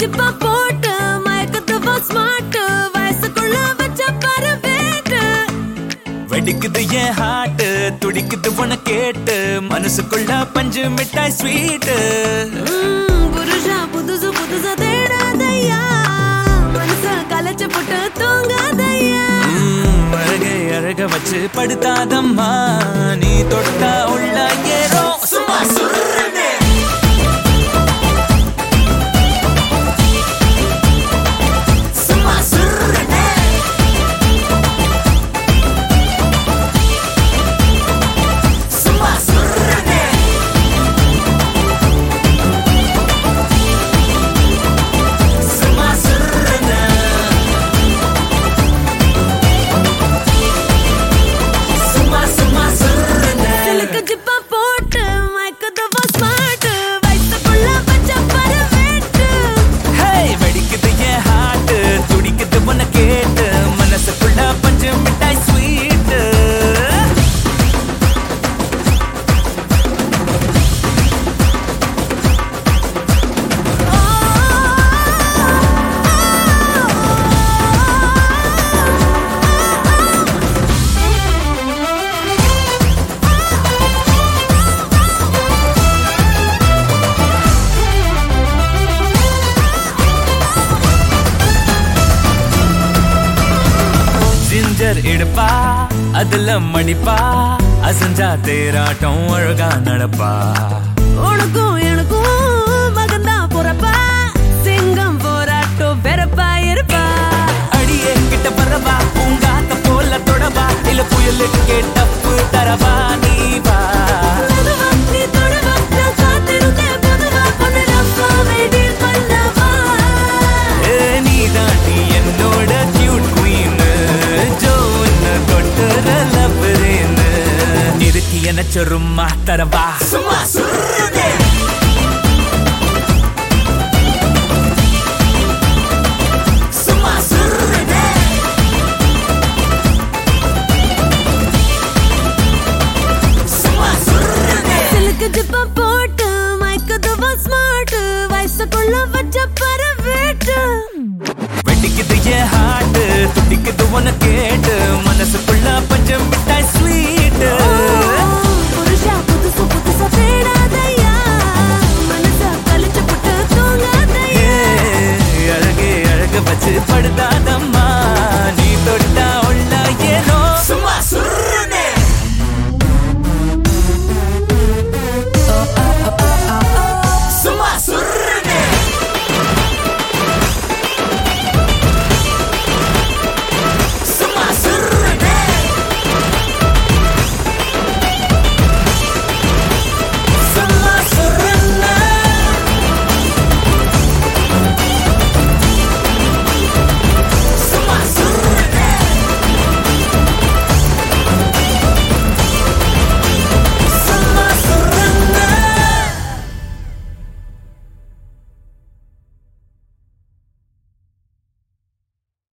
ஜிப்பா போட்டு மயக்கத்துவா ஸ்மார்ட் வயசுக்குள்ள வச்ச பாரு வேட்டு வெடிக்குது என் ஹார்ட் துடிக்குது உன கேட்டு மனசுக்குள்ள பஞ்சு மிட்டாய் ஸ்வீட்டு ம், புருஷா புதுசு புதுசா தேடாதையா மனச கலைச்சு போட்டு தூங்காதையா அழகை அழக வச்சு படுத்தாதம்மா நீ தொட்டா உள்ள ஏறும் சும்மா சுருன்னு. சும்மா சுருன்னு. சும்மா சுருன்னு. சும்மா சுருன்னு. சும்மா சும்மா சுருன்னு. சிலுக்கு ஜிப்பா போட்டு மயக்கத்துவா ஸ்மார்ட் வயசுக்குள்ள வச்ச பாரு வேட்டு ஹேய், வெடிக்குது என் heart, துடிக்குது உன்னை கேட்டு மனசுக்குள்ள பஞ்சு மிட்டாய் sweet. ஜிஞ்சர் இடுப்பா அதுல மடிப்பா அசஞ்சா தேராட்டம் அழகா நடப்பா உனக்கும் எனக்கும் மகந்தா பொறப்பா சிங்கம் போராட்டம் வெறப்பா இருப்பா அடியே கிட்ட பரவா பூங்காத்த போல தொடவா இல்ல புயலுக்கு டப்பு தரவா நீ வா மெதுவா நீ தொடுவா நான் காத்திருந்தேன் பொதுவா பொண்ணு ரப்பா வெயிட் பண்ணவா ஏ, நீதான் நீ என்னோட cute queen. ஜோன்னு தொட்டுற loverன்னு. இருக்கு என சொருமா தரவா சும்மா சுருதே சும்மா சுருதே சும்மா சுருதே சிலுக்கு ஜிப்பா போட்டு மயக்கத்துவா ஸ்மார்ட் வயசுக்குள்ள வச்ச பாரு வேட்டு வெடிக்குது என் ஹார்ட் துடிக்குது உன கேட்டு மனசுக்குள்ள பஞ்சம் மிட்டாய் ஸ்வீட் புருஷா புதுசு புதுசா தேடாதையா மனச கழிச்சு போட்டு தூங்காதையா அழகே அழக வச்சு படுதாத